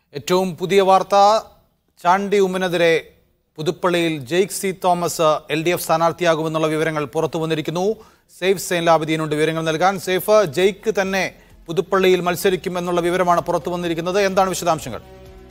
ഏറ്റവും പുതിയ വാർത്ത ചാണ്ടി ഉമ്മനെതിരെ പുതുപ്പള്ളിയിൽ Jaick C Thomas L D F സ്ഥാനാർത്ഥിയാകുമെന്നുള്ള വിവരങ്ങൾ പുറത്തു വന്നിരിക്കുന്നു സേഫ് സൈൻലാബിദീനുണ്ട് വിവരങ്ങൾ നൽകാൻ സേഫ് ജെയ്ക്ക് തന്നെ പുതുപ്പള്ളിയിൽ മത്സരിക്കുമെന്നുള്ള വിവരമാണ് പുറത്തു വന്നിരിക്കുന്നത് എന്താണ് വിശദാംശങ്ങൾ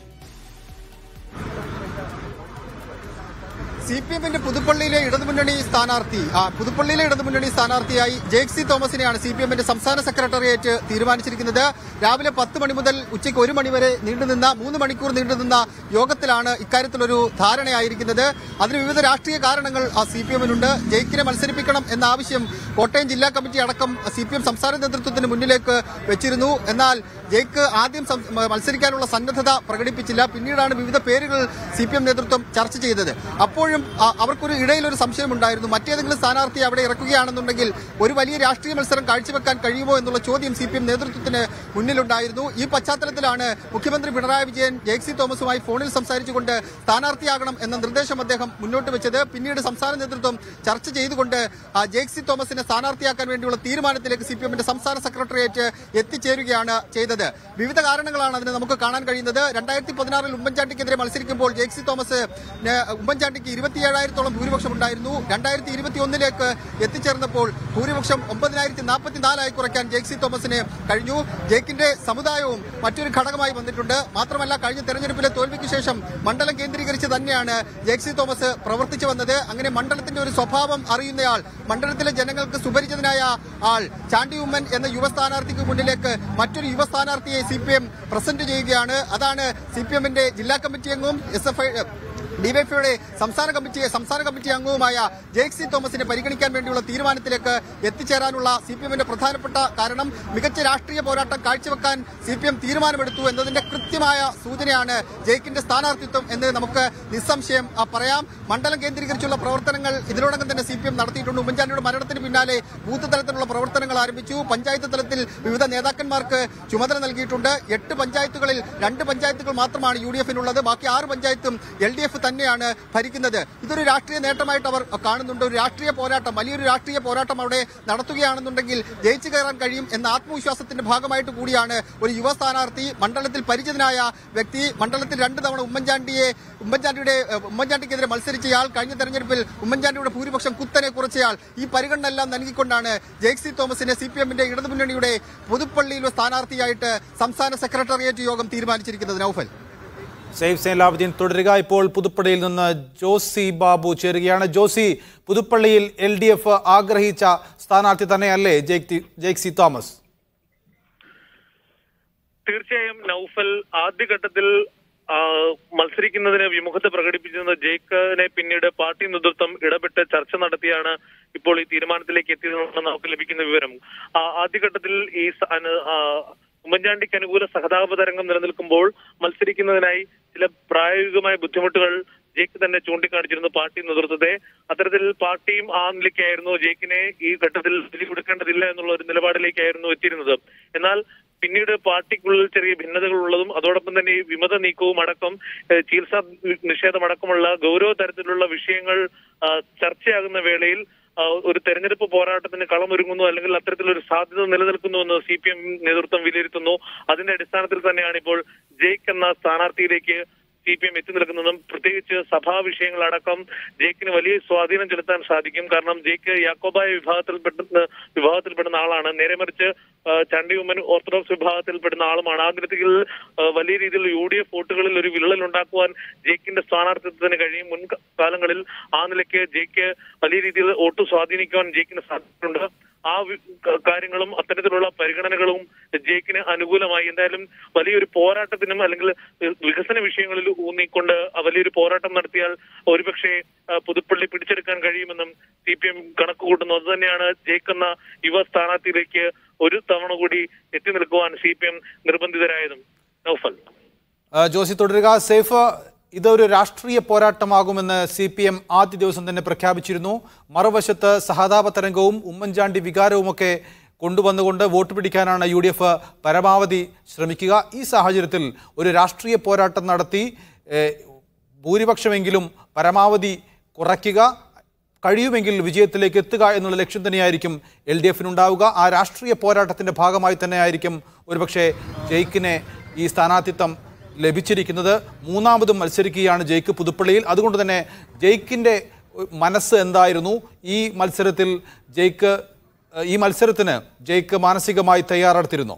സി പി എമ്മിന്റെ പുതുപ്പള്ളിയിലെ ഇടതുമുന്നണി സ്ഥാനാർത്ഥി ആ, പുതുപ്പള്ളിയിലെ ഇടതുമുന്നണി സ്ഥാനാർത്ഥിയായി ജേക്സി തോമസിനെയാണ് സി പി എമ്മിന്റെ സംസ്ഥാന സെക്രട്ടേറിയറ്റ് തീരുമാനിച്ചിരിക്കുന്നത് രാവിലെ പത്ത് മണി മുതൽ ഉച്ചയ്ക്ക് ഒരു മണി വരെ നീണ്ടുനിന്ന മൂന്ന് മണിക്കൂർ നീണ്ടുനിന്ന യോഗത്തിലാണ് ഇക്കാര്യത്തിലൊരു ധാരണയായിരിക്കുന്നത് അതിന് വിവിധ രാഷ്ട്രീയ കാരണങ്ങൾ സി പി എമ്മിനുണ്ട് ജയിക്കിനെ മത്സരിപ്പിക്കണം എന്ന ആവശ്യം കോട്ടയം ജില്ലാ കമ്മിറ്റി അടക്കം സി പി എം സംസ്ഥാന നേതൃത്വത്തിന് മുന്നിലേക്ക് വെച്ചിരുന്നു എന്നാൽ ജയിക്ക് ആദ്യം സം- മത്സരിക്കാനുള്ള സന്നദ്ധത പ്രകടിപ്പിച്ചില്ല പിന്നീടാണ് വിവിധ പേരുകൾ സി പി എം നേതൃത്വം ചർച്ച ചെയ്തത് അപ്പോഴും ആ, അവർക്കൊരു ഇടയിലൊരു സംശയമുണ്ടായിരുന്നു മറ്റേതെങ്കിലും സ്ഥാനാർത്ഥി അവിടെ ഇറക്കുകയാണെന്നുണ്ടെങ്കിൽ ഒരു വലിയ രാഷ്ട്രീയ മത്സരം കാഴ്ചവെക്കാൻ കഴിയുമോ എന്നുള്ള ചോദ്യം സി പി എം നേതൃത്വത്തിന് മുന്നിലുണ്ടായിരുന്നു ഈ പശ്ചാത്തലത്തിലാണ് മുഖ്യമന്ത്രി പിണറായി വിജയൻ ജെയ്സി തോമസുമായി ഫോണിൽ സംസാരിച്ചുകൊണ്ട് സ്ഥാനാർത്ഥിയാകണം എന്ന നിർദ്ദേശം അദ്ദേഹം മുന്നോട്ട് വെച്ചത് പിന്നീട് സംസ്ഥാന നേതൃത്വം ചർച്ച ചെയ്തുകൊണ്ട് ആ, ജെയ്സി തോമസിനെ സ്ഥാനാർത്ഥിയാക്കാൻ വേണ്ടിയുള്ള തീരുമാനത്തിലേക്ക് സി പി എമ്മിന്റെ സംസ്ഥാന സെക്രട്ടേറിയറ്റ് എത്തിച്ചേരുകയാണ് ചെയ്തത് വിവിധ കാരണങ്ങളാണ് അതിന് നമുക്ക് കാണാൻ കഴിയുന്നത് രണ്ടായിരത്തി പതിനാറിൽ ഉമ്മൻചാണ്ടിക്കെതിരെ മത്സരിക്കുമ്പോൾ ജെയ്സി തോമസ് ന് ഉമ്മൻചാണ്ടിക്ക് ഇരുപത്തിയേഴായിരത്തോളം ഭൂരിപക്ഷം ഉണ്ടായിരുന്നു രണ്ടായിരത്തി ഇരുപത്തി ഒന്നിലേക്ക് എത്തിച്ചേർന്നപ്പോൾ ഭൂരിപക്ഷം ഒമ്പതിനായിരത്തി നാൽപ്പത്തിനാലായി കുറയ്ക്കാൻ ജെയ്സി തോമസിന് കഴിഞ്ഞു ജേക്കിന്റെ സമുദായവും മറ്റൊരു ഘടകമായി വന്നിട്ടുണ്ട് മാത്രമല്ല കഴിഞ്ഞ തെരഞ്ഞെടുപ്പിലെ തോൽവിക്ക് ശേഷം മണ്ഡലം കേന്ദ്രീകരിച്ച് തന്നെയാണ് ജേക്സി തോമസ് പ്രവർത്തിച്ചു വന്നത് അങ്ങനെ മണ്ഡലത്തിന്റെ ഒരു സ്വഭാവം അറിയുന്നയാൾ മണ്ഡലത്തിലെ ജനങ്ങൾക്ക് സുപരിചിതനായ ആൾ ചാണ്ടി ഉമ്മൻ എന്ന യുവ സ്ഥാനാർത്ഥിക്ക് മുന്നിലേക്ക് മറ്റൊരു യുവ സ്ഥാനാർത്ഥിയെ സി പി എം പ്രസന്റ് ചെയ്യുകയാണ് അതാണ് സി പി എമ്മിന്റെ ജില്ലാ കമ്മിറ്റി അംഗവും എസ് എഫ് ഐ ഡിവൈഎഫ്ഐയുടെ സംസ്ഥാന കമ്മിറ്റി സംസ്ഥാന കമ്മിറ്റി അംഗവുമായ ജെയ്ക്സി തോമസിനെ പരിഗണിക്കാൻ വേണ്ടിയുള്ള തീരുമാനത്തിലേക്ക് എത്തിച്ചേരാനുള്ള സി പി എമ്മിന്റെ പ്രധാനപ്പെട്ട കാരണം മികച്ച രാഷ്ട്രീയ പോരാട്ടം കാഴ്ചവെക്കാൻ സി പി എം തീരുമാനമെടുത്തു എന്നതിന്റെ കൃത്യമായ സൂചനയാണ് ജെയ്ക്കിന്റെ സ്ഥാനാർത്ഥിത്വം എന്ന് നമുക്ക് നിസ്സംശയം ആ, പറയാം മണ്ഡലം കേന്ദ്രീകരിച്ചുള്ള പ്രവർത്തനങ്ങൾ ഇതിനോടകം തന്നെ സി പി എം നടത്തിയിട്ടുണ്ട് ഉമ്മൻചാണ്ടിയുടെ മരണത്തിന് പിന്നാലെ ബൂത്ത് തലത്തിലുള്ള പ്രവർത്തനങ്ങൾ ആരംഭിച്ചു പഞ്ചായത്ത് തലത്തിൽ വിവിധ നേതാക്കന്മാർക്ക് ചുമതല നൽകിയിട്ടുണ്ട് എട്ട് പഞ്ചായത്തുകളിൽ രണ്ട് പഞ്ചായത്തുകൾ മാത്രമാണ് യു ഡി എഫിനുള്ളത് ബാക്കി ആറ് പഞ്ചായത്തും എൽ ഡി എഫ് തന്നെയാണ് ഭരിക്കുന്നത് ഇതൊരു രാഷ്ട്രീയ നേട്ടമായിട്ട് അവർ കാണുന്നുണ്ട് ഒരു രാഷ്ട്രീയ പോരാട്ടം വലിയൊരു രാഷ്ട്രീയ പോരാട്ടം അവിടെ നടത്തുകയാണെന്നുണ്ടെങ്കിൽ ജയിച്ചു കയറാൻ കഴിയും എന്ന ആത്മവിശ്വാസത്തിന്റെ ഭാഗമായിട്ട് കൂടിയാണ് ഒരു യുവ സ്ഥാനാർത്ഥി മണ്ഡലത്തിൽ പരിചിതനായ വ്യക്തി മണ്ഡലത്തിൽ രണ്ട് തവണ ഉമ്മൻചാണ്ടിയെ ഉമ്മൻചാണ്ടിയുടെ ഏഹ്, ഉമ്മൻചാണ്ടിക്കെതിരെ മത്സരിച്ചയാൾ കഴിഞ്ഞ തെരഞ്ഞെടുപ്പിൽ ഉമ്മൻചാണ്ടിയുടെ ഭൂരിപക്ഷം കുത്തനെ കുറച്ചയാൾ ഈ പരിഗണന എല്ലാം നൽകിക്കൊണ്ടാണ് ജെയ്ക്സി തോമസിനെ സി പി എമ്മിന്റെ ഇടതുമുന്നണിയുടെ പുതുപ്പള്ളിയിലെ സ്ഥാനാർത്ഥിയായിട്ട് സംസ്ഥാന സെക്രട്ടേറിയറ്റ് യോഗം തീരുമാനിച്ചിരിക്കുന്നത് നൌഫൽ സേഫ് സൈൻലാബിദീൻ തുടരുക ഇപ്പോൾ പുതുപ്പള്ളിയിൽ നിന്ന് ജോസി ബാബു ചേരുകയാണ് ജോസി പുതുപ്പള്ളിയിൽ എൽ ഡി എഫ് ആഗ്രഹിച്ച സ്ഥാനാർത്ഥി തന്നെയല്ലേ ജെയ്ക് ജെയ്ക് സി തോമസ് തീർച്ചയായും നൌഫൽ ആദ്യഘട്ടത്തിൽ ആ, മത്സരിക്കുന്നതിന് വിമുഖത പ്രകടിപ്പിച്ചിരുന്ന ജേക്കിനെ പിന്നീട് പാർട്ടി നേതൃത്വം ഇടപെട്ട് ചർച്ച നടത്തിയാണ് ഇപ്പോൾ ഈ തീരുമാനത്തിലേക്ക് എത്തിയതെന്നാണ് നമുക്ക് ലഭിക്കുന്ന വിവരം ആ, ആദ്യഘട്ടത്തിൽ ഈ സ- അനു- ആ, ഉമ്മൻചാണ്ടിക്ക് അനുകൂല സഹതാപ തരംഗം നിലനിൽക്കുമ്പോൾ മത്സരിക്കുന്നതിനായി ചില പ്രായോഗികമായ ബുദ്ധിമുട്ടുകൾ ജേക്ക് തന്നെ ചൂണ്ടിക്കാണിച്ചിരുന്നു പാർട്ടി നേതൃത്വത്തെ അത്തരത്തിൽ പാർട്ടിയും ആ നിലയ്ക്കായിരുന്നു ജേക്കിനെ ഈ ഘട്ടത്തിൽ ബലി കൊടുക്കേണ്ടതില്ല എന്നുള്ള ഒരു നിലപാടിലേക്കായിരുന്നു എത്തിയിരുന്നത് എന്നാൽ പിന്നീട് പാർട്ടിക്കുള്ളിൽ ചെറിയ ഭിന്നതകൾ ഉള്ളതും അതോടൊപ്പം തന്നെ ഈ വിമത നീക്കവും അടക്കം ഏഹ് ചികിത്സാ നിഷേധം അടക്കമുള്ള ഗൗരവ തരത്തിലുള്ള വിഷയങ്ങൾ ആ, ചർച്ചയാകുന്ന വേളയിൽ ആ, ഒരു തെരഞ്ഞെടുപ്പ് പോരാട്ടത്തിന് കളമൊരുങ്ങുന്നു അല്ലെങ്കിൽ അത്തരത്തിലൊരു സാധ്യത നിലനിൽക്കുന്നുവെന്ന് സി പി എം നേതൃത്വം വിലയിരുത്തുന്നു അതിന്റെ അടിസ്ഥാനത്തിൽ തന്നെയാണ് ഇപ്പോൾ ജേക്ക് എന്ന സ്ഥാനാർത്ഥിയിലേക്ക് സി പി എം എത്തി നിൽക്കുന്നതും പ്രത്യേകിച്ച് സഭാ വിഷയങ്ങളടക്കം ജേക്കിന് വലിയ സ്വാധീനം ചെലുത്താൻ സാധിക്കും കാരണം ജേക്ക് യാക്കോബായ വിഭാഗത്തിൽപ്പെടുന്ന വിഭാഗത്തിൽപ്പെടുന്ന ആളാണ് നേരെ മറിച്ച് ആ, ചണ്ടി ഉമ്മൻ ഓർത്തഡോക്സ് വിഭാഗത്തിൽപ്പെടുന്ന ആളുമാണ് ആ നിരത്തിൽ വലിയ രീതിയിൽ യു ഡി എഫ് വോട്ടുകളിൽ ഒരു വിള്ളൽ ഉണ്ടാക്കുവാൻ ജേക്കിന്റെ സ്ഥാനാർത്ഥിത്വത്തിന് കഴിയും മുൻ കാലങ്ങളിൽ ആ നിലയ്ക്ക് ജേക്ക് വലിയ രീതിയിൽ വോട്ട് സ്വാധീനിക്കുവാൻ ജേക്കിന് സാധിച്ചിട്ടുണ്ട് ആ വി- ക- കാര്യങ്ങളും അത്തരത്തിലുള്ള പരിഗണനകളും ജേക്കിന് അനുകൂലമായി എന്തായാലും വലിയൊരു പോരാട്ടത്തിനും അല്ലെങ്കിൽ വികസന വിഷയങ്ങളിൽ ഊന്നിക്കൊണ്ട് ആ വലിയൊരു പോരാട്ടം നടത്തിയാൽ ഒരുപക്ഷെ ആ, പുതുപ്പള്ളി പിടിച്ചെടുക്കാൻ കഴിയുമെന്നും സി പി എം കണക്ക് കൂട്ടുന്നു അതുതന്നെയാണ് ജേക്ക് എന്ന യുവ സ്ഥാനാർത്ഥിയിലേക്ക് ഒരു തവണ കൂടി എത്തി നിൽക്കുവാൻ സി പി എം നിർബന്ധിതരായതും നൗഫൽ ആ, ജോസി തുടരുക സേഫ് ഇതൊരു രാഷ്ട്രീയ പോരാട്ടമാകുമെന്ന് സി പി എം ആദ്യ ദിവസം തന്നെ പ്രഖ്യാപിച്ചിരുന്നു മറുവശത്ത് സഹതാപ തരംഗവും ഉമ്മൻചാണ്ടി വികാരവുമൊക്കെ കൊണ്ടുവന്നുകൊണ്ട് വോട്ട് പിടിക്കാനാണ് യു ഡി എഫ് പരമാവധി ശ്രമിക്കുക ഈ സാഹചര്യത്തിൽ ഒരു രാഷ്ട്രീയ പോരാട്ടം നടത്തി ഏഹ്, ഭൂരിപക്ഷമെങ്കിലും പരമാവധി കുറയ്ക്കുക കഴിയുമെങ്കിൽ വിജയത്തിലേക്ക് എത്തുക എന്നുള്ള ലക്ഷ്യം തന്നെയായിരിക്കും എൽ ഡി എഫിനുണ്ടാവുക ആ രാഷ്ട്രീയ പോരാട്ടത്തിന്റെ ഭാഗമായി തന്നെയായിരിക്കും ഒരുപക്ഷെ ജയിക്കിനെ ഈ സ്ഥാനാർത്ഥിത്വം ലഭിച്ചിരിക്കുന്നത് മൂന്നാമതും മത്സരിക്കുകയാണ് ജയ്ക്ക് പുതുപ്പള്ളിയിൽ അതുകൊണ്ട് തന്നെ ജയ്ക്കിൻ്റെ മനസ്സ് എന്തായിരുന്നു ഈ മത്സരത്തിൽ ജയ്ക്ക് ഈ മത്സരത്തിന് ജയ്ക്ക് മാനസികമായി തയ്യാറെടുത്തിരുന്നു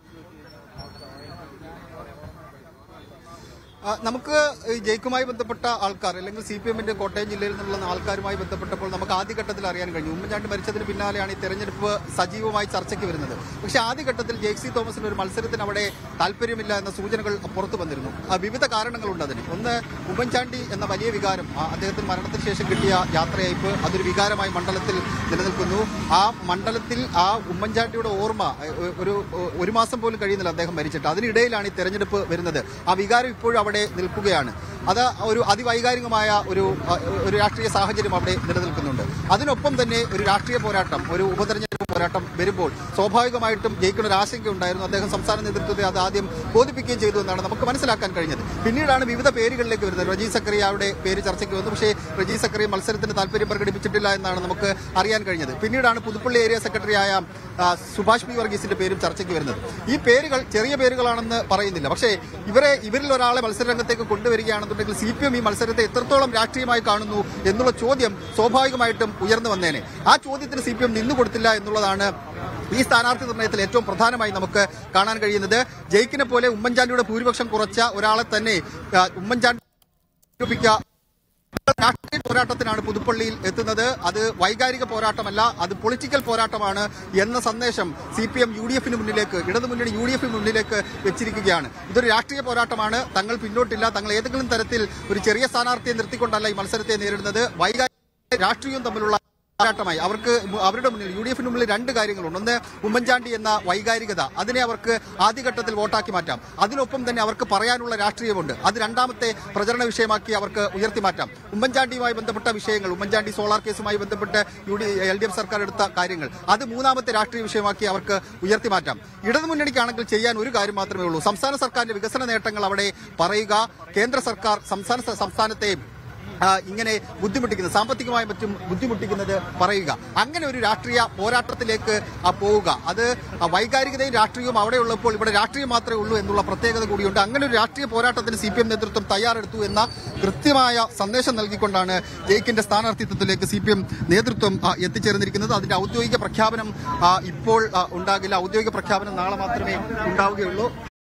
ആ, നമുക്ക് ഈ ജയിക്കുമായി ബന്ധപ്പെട്ട ആൾക്കാർ അല്ലെങ്കിൽ സി പി എമ്മിന്റെ കോട്ടയം ജില്ലയിൽ നിന്നുള്ള ആൾക്കാരുമായി ബന്ധപ്പെട്ടപ്പോൾ നമുക്ക് ആദ്യഘട്ടത്തിൽ അറിയാൻ കഴിഞ്ഞു ഉമ്മൻചാണ്ടി മരിച്ചതിന് പിന്നാലെയാണ് ഈ തെരഞ്ഞെടുപ്പ് സജീവമായി ചർച്ചയ്ക്ക് വരുന്നത് പക്ഷേ ആദ്യഘട്ടത്തിൽ ജെയ്സി തോമസിന് ഒരു മത്സരത്തിന് അവിടെ താല്പര്യമില്ല എന്ന സൂചനകൾ പുറത്തു വന്നിരുന്നു ആ, വിവിധ കാരണങ്ങളുണ്ട് അതിന് ഒന്ന് ഉമ്മൻചാണ്ടി എന്ന വലിയ വികാരം ആ, അദ്ദേഹത്തിന് മരണത്തിന് ശേഷം കിട്ടിയ യാത്രയയപ്പ് അതൊരു വികാരമായി മണ്ഡലത്തിൽ നിലനിൽക്കുന്നു ആ മണ്ഡലത്തിൽ ആ ഉമ്മൻചാണ്ടിയുടെ ഓർമ്മ ഏ, ഒരു ഒരു മാസം പോലും കഴിയുന്നില്ല അദ്ദേഹം മരിച്ചിട്ട് അതിനിടയിലാണ് ഈ തെരഞ്ഞെടുപ്പ് വരുന്നത് ആ വികാരം ഇപ്പോഴും അവിടെ നിൽക്കുകയാണ് അത് ഒരു അതിവൈകാരികമായ ഒരു അ, ഒരു രാഷ്ട്രീയ സാഹചര്യം അവിടെ നിലനിൽക്കുന്നുണ്ട് അതിനൊപ്പം തന്നെ ഒരു രാഷ്ട്രീയ പോരാട്ടം ഒരു ഉപതെരഞ്ഞെടുപ്പ് പോരാട്ടം വരുമ്പോൾ സ്വാഭാവികമായിട്ടും ജയിക്കുന്ന ഒരു ആശങ്ക ഉണ്ടായിരുന്നു അദ്ദേഹം സംസ്ഥാന നേതൃത്വത്തെ അത് ആദ്യം ബോധിപ്പിക്കുകയും ചെയ്തു എന്നാണ് നമുക്ക് മനസ്സിലാക്കാൻ കഴിഞ്ഞത് പിന്നീടാണ് വിവിധ പേരുകളിലേക്ക് വരുന്നത് റജി സക്രിയയുടെ പേര് ചർച്ചയ്ക്ക് വന്നു പക്ഷേ റജി സക്രിയ മത്സരത്തിന് താല്പര്യം പ്രകടിപ്പിച്ചിട്ടില്ല എന്നാണ് നമുക്ക് അറിയാൻ കഴിഞ്ഞത് പിന്നീടാണ് പുതുപ്പള്ളി ഏരിയ സെക്രട്ടറിയായ ആ, സുഭാഷ് പി വർഗീസിന്റെ പേരും ചർച്ചയ്ക്ക് വരുന്നത് ഈ പേരുകൾ ചെറിയ പേരുകളാണെന്ന് പറയുന്നില്ല പക്ഷേ ഇവരെ ഇവരിൽ ഒരാളെ മത്സരരംഗത്തേക്ക് കൊണ്ടുവരികയാണെന്നുണ്ടെങ്കിൽ സി പി എം ഈ മത്സരത്തെ എത്രത്തോളം രാഷ്ട്രീയമായി കാണുന്നു എന്നുള്ള ചോദ്യം സ്വാഭാവികമായിട്ടും ഉയർന്നു വന്നേനെ ആ ചോദ്യത്തിന് സി പി എം നിന്നുകൊടുത്തില്ല എന്നുള്ളതാണ് ഈ സ്ഥാനാർത്ഥി നിർണയത്തിൽ ഏറ്റവും പ്രധാനമായി നമുക്ക് കാണാൻ കഴിയുന്നത് ജയിക്കിനെ പോലെ ഉമ്മൻചാണ്ടിയുടെ ഭൂരിപക്ഷം കുറച്ച ഒരാളെ തന്നെ ആ, ഉമ്മൻചാണ്ടി നിരൂപിക്കുക രാഷ്ട്രീയ പോരാട്ടത്തിനാണ് പുതുപ്പള്ളിയിൽ എത്തുന്നത് അത് വൈകാരിക പോരാട്ടമല്ല അത് പൊളിറ്റിക്കൽ പോരാട്ടമാണ് എന്ന സന്ദേശം C P M U D എഫിന് മുന്നിലേക്ക് ഇടതുമുന്നണി യു ഡി എഫിന് മുന്നിലേക്ക് വെച്ചിരിക്കുകയാണ് ഇതൊരു രാഷ്ട്രീയ പോരാട്ടമാണ് തങ്ങൾ പിന്നോട്ടില്ല തങ്ങൾ ഏതെങ്കിലും തരത്തിൽ ഒരു ചെറിയ സ്ഥാനാർത്ഥിയെ നിർത്തിക്കൊണ്ടല്ല ഈ മത്സരത്തെ നേരിടുന്നത് വൈകാരിക രാഷ്ട്രീയവും തമ്മിലുള്ള പോരാട്ടമായി അവർക്ക് മു- അവരുടെ മുന്നിൽ യു ഡി എഫിന് മുന്നിൽ രണ്ട് കാര്യങ്ങളുണ്ട് ഒന്ന് ഉമ്മൻചാണ്ടി എന്ന വൈകാരികത അതിനെ അവർക്ക് ആദ്യഘട്ടത്തിൽ വോട്ടാക്കി മാറ്റാം അതിനൊപ്പം തന്നെ അവർക്ക് പറയാനുള്ള രാഷ്ട്രീയമുണ്ട് അത് രണ്ടാമത്തെ പ്രചരണ വിഷയമാക്കി അവർക്ക് ഉയർത്തി മാറ്റാം ഉമ്മൻചാണ്ടിയുമായി ബന്ധപ്പെട്ട വിഷയങ്ങൾ ഉമ്മൻചാണ്ടി സോളാർ കേസുമായി ബന്ധപ്പെട്ട് U D L D F സർക്കാർ എടുത്ത കാര്യങ്ങൾ അത് മൂന്നാമത്തെ രാഷ്ട്രീയ വിഷയമാക്കി അവർക്ക് ഉയർത്തി മാറ്റാം ഇടതുമുന്നണിക്കാണെങ്കിൽ ചെയ്യാൻ ഒരു കാര്യം മാത്രമേ ഉള്ളൂ സംസ്ഥാന സർക്കാരിന്റെ വികസന നേട്ടങ്ങൾ അവിടെ പറയുക കേന്ദ്ര സർക്കാർ സംസ്ഥാന സംസ്ഥാനത്തെ ആ, ഇങ്ങനെ ബുദ്ധിമുട്ടിക്കുന്നത് സാമ്പത്തികമായി മറ്റും ബുദ്ധിമുട്ടിക്കുന്നത് പറയുക അങ്ങനെ ഒരു രാഷ്ട്രീയ പോരാട്ടത്തിലേക്ക് ആ, പോവുക അത് ആ, വൈകാരികതയും രാഷ്ട്രീയവും അവിടെ ഉള്ളപ്പോൾ ഇവിടെ രാഷ്ട്രീയം മാത്രമേ ഉള്ളൂ എന്നുള്ള പ്രത്യേകത കൂടിയുണ്ട് അങ്ങനെ ഒരു രാഷ്ട്രീയ പോരാട്ടത്തിന് സി പി എം നേതൃത്വം തയ്യാറെടുത്തു എന്ന കൃത്യമായ സന്ദേശം നൽകിക്കൊണ്ടാണ് ജയിക്കിന്റെ സ്ഥാനാർത്ഥിത്വത്തിലേക്ക് സി പി എം നേതൃത്വം ആ, എത്തിച്ചേർന്നിരിക്കുന്നത് അതിന്റെ ഔദ്യോഗിക പ്രഖ്യാപനം ആ, ഇപ്പോൾ ആ, ഉണ്ടാകില്ല ഔദ്യോഗിക പ്രഖ്യാപനം നാളെ മാത്രമേ ഉണ്ടാവുകയുള്ളൂ